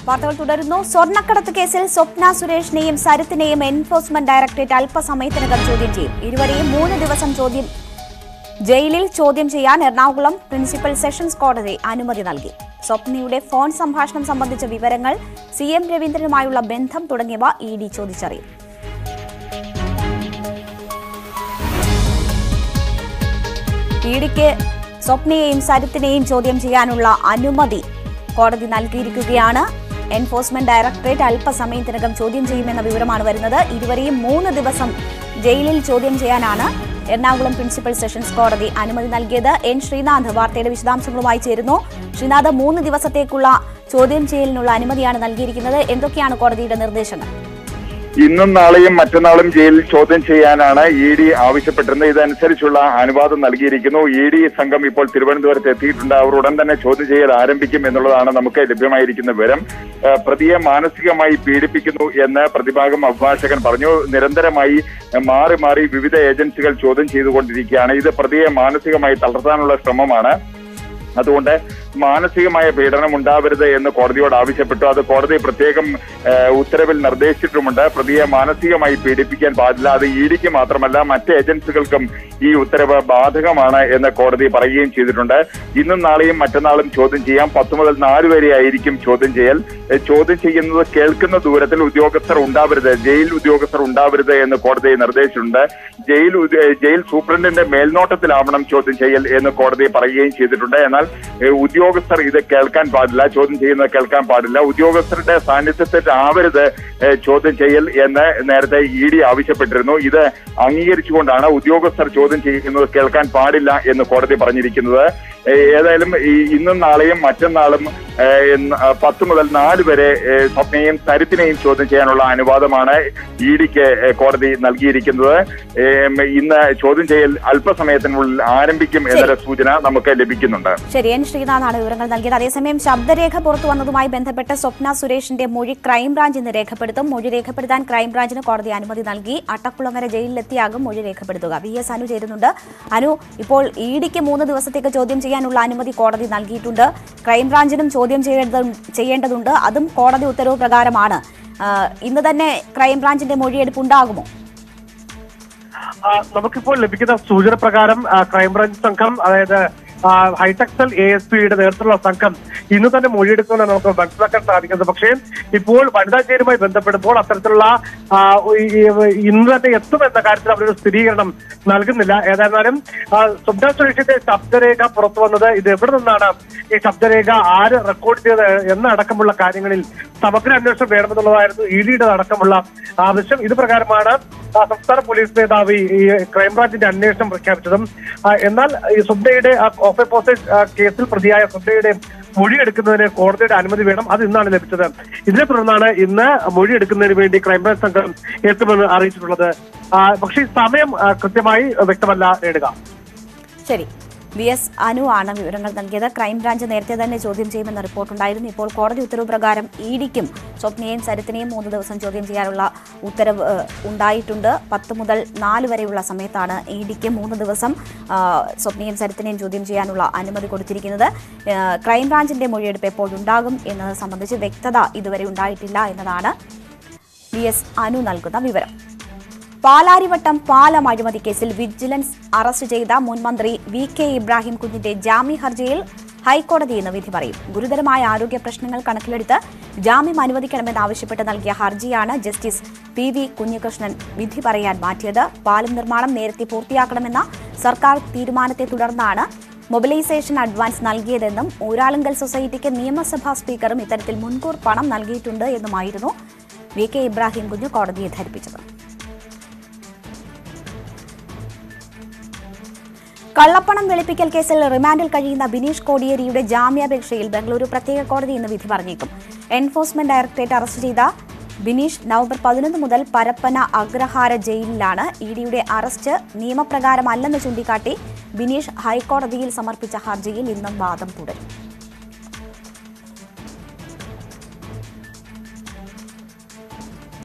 വാർത്തകൾ തുടരുന്നു സ്വർണ്ണക്കടത്ത് കേസിൽ സ്വപ്ന സുരേഷിനെയും സരിത്തിനെയും എൻഫോഴ്സ്മെന്റ് ഡയറക്ടറേറ്റ് അല്പസമയത്തിനകം ചോദ്യം ചെയ്യും ഇരുവരെയും മൂന്ന് ദിവസം ചോദ്യം ജയിലിൽ ചോദ്യം ചെയ്യാൻ എറണാകുളം പ്രിൻസിപ്പൽ സെഷൻസ് കോടതി അനുമതി നൽകി സ്വപ്നയുടെ ഫോൺ സംഭാഷണം സംബന്ധിച്ച വിവരങ്ങൾ സി എം രവീന്ദ്രനുമായുള്ള ബന്ധം തുടങ്ങിയവ ഇ ഡി ചോദിച്ചറിയും ഇ ഡിക്ക് സ്വപ്നയെയും സരിത്തിനെയും ചോദ്യം ചെയ്യാനുള്ള അനുമതി കോടതി നൽകിയിരിക്കുകയാണ് എൻഫോഴ്സ്മെന്റ് ഡയറക്ടറേറ്റ് അല്പസമയത്തിനകം ചോദ്യം ചെയ്യുമെന്ന വിവരമാണ് വരുന്നത് ഇരുവരെയും മൂന്ന് ദിവസം ജയിലിൽ ചോദ്യം ചെയ്യാനാണ് എറണാകുളം പ്രിൻസിപ്പൽ സെഷൻസ് കോടതി അനുമതി നൽകിയത് എൻ ശ്രീനാഥ് വാർത്തയുടെ വിശദാംശങ്ങളുമായി ചേരുന്നു ശ്രീനാഥ് മൂന്ന് ദിവസത്തേക്കുള്ള ചോദ്യം ചെയ്യലിനുള്ള അനുമതിയാണ് നൽകിയിരിക്കുന്നത് എന്തൊക്കെയാണ് കോടതിയുടെ നിർദ്ദേശങ്ങൾ ഇന്നും നാളെയും മറ്റന്നാളും ജയിലിൽ ചോദ്യം ചെയ്യാനാണ് ഇ ഡി ആവശ്യപ്പെട്ടിരുന്നത് ഇതനുസരിച്ചുള്ള അനുവാദം നൽകിയിരിക്കുന്നു ഇ ഡി സംഘം ഇപ്പോൾ തിരുവനന്തപുരത്ത് എത്തിയിട്ടുണ്ട് അവർ ഉടൻ തന്നെ ചോദ്യം ചെയ്യൽ ആരംഭിക്കും എന്നുള്ളതാണ് നമുക്ക് ലഭ്യമായിരിക്കുന്ന വിവരം ഏഹ് പ്രതിയെ മാനസികമായി പീഡിപ്പിക്കുന്നു എന്ന് പ്രതിഭാഗം അഭിഭാഷകൻ പറഞ്ഞു നിരന്തരമായി മാറി മാറി വിവിധ ഏജൻസികൾ ചോദ്യം ചെയ്തുകൊണ്ടിരിക്കുകയാണ് ഇത് പ്രതിയെ മാനസികമായി തളർത്താനുള്ള ശ്രമമാണ് അതുകൊണ്ട് മാനസികമായ പീഡനം ഉണ്ടാവരുത് എന്ന് കോടതിയോട് ആവശ്യപ്പെട്ടു അത് കോടതി പ്രത്യേകം ഏഹ്, ഉത്തരവിൽ നിർദ്ദേശിച്ചിട്ടുമുണ്ട് പ്രതിയെ മാനസികമായി പീഡിപ്പിക്കാൻ പാടില്ല അത് ഇ ഡിക്ക് മാത്രമല്ല മറ്റ് ഏജൻസികൾക്കും ഈ ഉത്തരവ് ബാധകമാണ് എന്ന് കോടതി പറയുകയും ചെയ്തിട്ടുണ്ട് ഇന്നും നാളെയും മറ്റന്നാളും ചോദ്യം ചെയ്യാം പത്ത് മുതൽ നാല് വരെ ആയിരിക്കും ചോദ്യം ചെയ്യൽ ഏഹ്, ചോദ്യം ചെയ്യുന്നത് കേൾക്കുന്ന ദൂരത്തിൽ ഉദ്യോഗസ്ഥർ ഉണ്ടാവരുത് ജയിൽ ഉദ്യോഗസ്ഥർ ഉണ്ടാവരുത് എന്ന് കോടതി നിർദ്ദേശിച്ചിട്ടുണ്ട് ജയിൽ ഉദ്യ- ജയിൽ സൂപ്രണ്ടിന്റെ മേൽനോട്ടത്തിലാവണം ചോദ്യം ചെയ്യൽ എന്ന് കോടതി പറയുകയും ചെയ്തിട്ടുണ്ട് എന്നാൽ ഏഹ്, ഉദ്യോഗസ്ഥർ ഇത് കേൾക്കാൻ പാടില്ല ചോദ്യം ചെയ്യുന്നത് കേൾക്കാൻ പാടില്ല ഉദ്യോഗസ്ഥരുടെ സാന്നിധ്യത്തിൽ ആവരുത് ഏഹ്, ചോദ്യം ചെയ്യൽ എന്ന് നേരത്തെ ഇ ഡി ആവശ്യപ്പെട്ടിരുന്നു ഇത് അംഗീകരിച്ചുകൊണ്ടാണ് ഉദ്യോഗസ്ഥർ ചോദ്യം ചെയ്യുന്നത് കേൾക്കാൻ പാടില്ല എന്ന് കോടതി പറഞ്ഞിരിക്കുന്നത് ഏഹ്, ഏതായാലും ഈ ഇന്നും നാളെയും മറ്റന്നാളും ഏഹ്, ഇന്ന് പത്ത് മുതൽ നാല് വരെ ഏഹ്, സ്വപ്നയെയും സരിത്തിനെയും ചോദ്യം ചെയ്യാനുള്ള അനുവാദമാണ് ഇ ഡിക്ക് കോടതി നൽകിയിരിക്കുന്നത് ഏഹ്, ഇന്ന് ചോദ്യം ചെയ്യൽ അല്പസമയത്തിനുള്ളിൽ ആരംഭിക്കും എന്നൊരു സൂചന നമുക്ക് ലഭിക്കുന്നുണ്ട് ശരി എൻ ശ്രീനാഥാണ് വിവരങ്ങൾ നൽകിയത് അതേസമയം ശബ്ദരേഖ പുറത്തു വന്നതുമായി ബന്ധപ്പെട്ട് സ്വപ്ന സുരേഷിന്റെ മൊഴി ക്രൈംബ്രാഞ്ച് ഇന്ന് രേഖപ്പെടുത്തും മൊഴി രേഖപ്പെടുത്താൻ ക്രൈംബ്രാഞ്ചിന് കോടതി അനുമതി നൽകി അട്ടക്കുളങ്ങര ജയിലിലെത്തിയാകും മൊഴി രേഖപ്പെടുത്തുക വി എസ് അനു ചേരുന്നുണ്ട് അനു ഇപ്പോൾ ഇ ഡിക്ക് മൂന്ന് ദിവസത്തേക്ക് ചോദ്യം ചെയ്യാനുള്ള അനുമതി കോടതി നൽകിയിട്ടുണ്ട് ക്രൈംബ്രാഞ്ചിനും ചോദ്യം ചെയ്യേണ്ടത് ചെയ്യേണ്ടതുണ്ട് അതും കോടതി ഉത്തരവ് പ്രകാരമാണ് ആ, ഇന്ന് തന്നെ ക്രൈംബ്രാഞ്ചിന്റെ മൊഴിയെടുപ്പ് ഉണ്ടാകുമോ ആ, നമുക്കിപ്പോൾ ലഭിക്കുന്ന സൂചന പ്രകാരം ആ, ക്രൈംബ്രാഞ്ച് സംഘം അതായത് ആ, ഹൈടെക്സൽ എ എസ് പിയുടെ നേതൃത്വത്തിലുള്ള സംഘം ഇന്ന് തന്നെ മൊഴിയെടുക്കുമെന്ന് നമുക്ക് മനസ്സിലാക്കാൻ സാധിക്കുന്നത് പക്ഷേ ഇപ്പോൾ വനിതാ ജയിലുമായി ബന്ധപ്പെടുമ്പോൾ അത്തരത്തിലുള്ള ആ, ഈ- ഈ- ഇന്ന് തന്നെ എത്തുമെന്ന കാര്യത്തിൽ അവരൊരു സ്ഥിരീകരണം നൽകുന്നില്ല ഏതായിരുന്നാലും ആ, സ്വപ്ന സുരേഷിന്റെ ശബ്ദരേഖ പുറത്തു വന്നത് ഇത് എവിടെ നിന്നാണ് ഈ ശബ്ദരേഖ ആര് റെക്കോർഡ് ചെയ്ത് എന്നടക്കമുള്ള കാര്യങ്ങളിൽ സമഗ്ര അന്വേഷണം വേണമെന്നുള്ളതായിരുന്നു ഇ ഡിയുടെ അടക്കമുള്ള ആവശ്യം ഇത് പ്രകാരമാണ് ആ, സംസ്ഥാന പോലീസ് മേധാവി ഈ ക്രൈംബ്രാഞ്ചിന്റെ അന്വേഷണം പ്രഖ്യാപിച്ചതും ആ, എന്നാൽ ഈ സുബ്ഡയുടെ ഓഫ് എ പോസ്റ്റേജ് കേസിൽ പ്രതിയായ സുബ്ഡയുടെ മൊഴിയെടുക്കുന്നതിന് കോടതിയുടെ അനുമതി വേണം അത് ഇന്നാണ് ലഭിച്ചത് ഇതിനെ തുടർന്നാണ് ഇന്ന് മൊഴിയെടുക്കുന്നതിന് വേണ്ടി ക്രൈംബ്രാഞ്ച് സംഘം എത്തുമെന്ന് അറിയിച്ചിട്ടുള്ളത് ആ, പക്ഷേ ഈ സമയം ആ, കൃത്യമായി വ്യക്തമല്ല നേടുക ശരി വി എസ് അനു ആണ് വിവരങ്ങൾ നൽകിയത് ക്രൈംബ്രാഞ്ച് നേരത്തെ തന്നെ ചോദ്യം ചെയ്യുമെന്ന റിപ്പോർട്ടുണ്ടായിരുന്നു ഇപ്പോൾ കോടതി ഉത്തരവ് പ്രകാരം ഇ ഡിക്കും സ്വപ്നയെയും സരിത്തിനെയും മൂന്ന് ദിവസം ചോദ്യം ചെയ്യാനുള്ള ഉത്തരവ് ഏഹ്, ഉണ്ടായിട്ടുണ്ട് പത്ത് മുതൽ നാല് വരെയുള്ള സമയത്താണ് ഇ ഡിക്ക് മൂന്ന് ദിവസം ആ, സ്വപ്നയും സരിത്തിനെയും ചോദ്യം ചെയ്യാനുള്ള അനുമതി കൊടുത്തിരിക്കുന്നത് ഏഹ്, ക്രൈംബ്രാഞ്ചിന്റെ മൊഴിയെടുപ്പ് എപ്പോഴുണ്ടാകും എന്നത് സംബന്ധിച്ച് വ്യക്തത ഇതുവരെ ഉണ്ടായിട്ടില്ല എന്നതാണ് വി എസ് അനു നൽകുന്ന വിവരം പാലാരിവട്ടം പാലം അഴിമതി കേസിൽ വിജിലൻസ് അറസ്റ്റ് ചെയ്ത മുൻ മന്ത്രി വി കെ ഇബ്രാഹിം കുഞ്ഞിന്റെ ജാമ്യ ഹർജിയിൽ ഹൈക്കോടതി ഇന്ന് വിധി പറയും ഗുരുതരമായ ആരോഗ്യ പ്രശ്നങ്ങൾ കണക്കിലെടുത്ത് ജാമ്യം അനുവദിക്കണമെന്നാവശ്യപ്പെട്ട് നൽകിയ ഹർജിയാണ് ജസ്റ്റിസ് പി വി കുഞ്ഞികൃഷ്ണൻ വിധി പറയാൻ മാറ്റിയത് പാലം നിർമ്മാണം നേരത്തെ പൂർത്തിയാക്കണമെന്ന സർക്കാർ തീരുമാനത്തെ തുടർന്നാണ് മൊബിലൈസേഷൻ അഡ്വാൻസ് നൽകിയതെന്നും ഊരാളുങ്കൽ സൊസൈറ്റിക്ക് നിയമസഭാ സ്പീക്കറും ഇത്തരത്തിൽ മുൻകൂർ പണം നൽകിയിട്ടുണ്ട് എന്നുമായിരുന്നു വി കെ ഇബ്രാഹിം കുഞ്ഞ് കോടതിയെ ധരിപ്പിച്ചത് കള്ളപ്പണം വെളുപ്പിക്കൽ കേസിൽ റിമാൻഡിൽ കഴിയുന്ന ബിനീഷ് കോടിയേരിയുടെ ജാമ്യാപേക്ഷയിൽ ബംഗളൂരു പ്രത്യേക കോടതി ഇന്ന് വിധി പറഞ്ഞേക്കും എൻഫോഴ്സ്മെന്റ് ഡയറക്ടറേറ്റ് അറസ്റ്റ് ചെയ്ത ബിനീഷ് നവംബർ പതിനൊന്ന് മുതൽ പരപ്പന അഗ്രഹാര ജയിലിലാണ് ഇ ഡിയുടെ അറസ്റ്റ് നിയമപ്രകാരമല്ലെന്ന് ചൂണ്ടിക്കാട്ടി ബിനീഷ് ഹൈക്കോടതിയിൽ സമർപ്പിച്ച ഹർജിയിൽ ഇന്നും വാദം തുടരും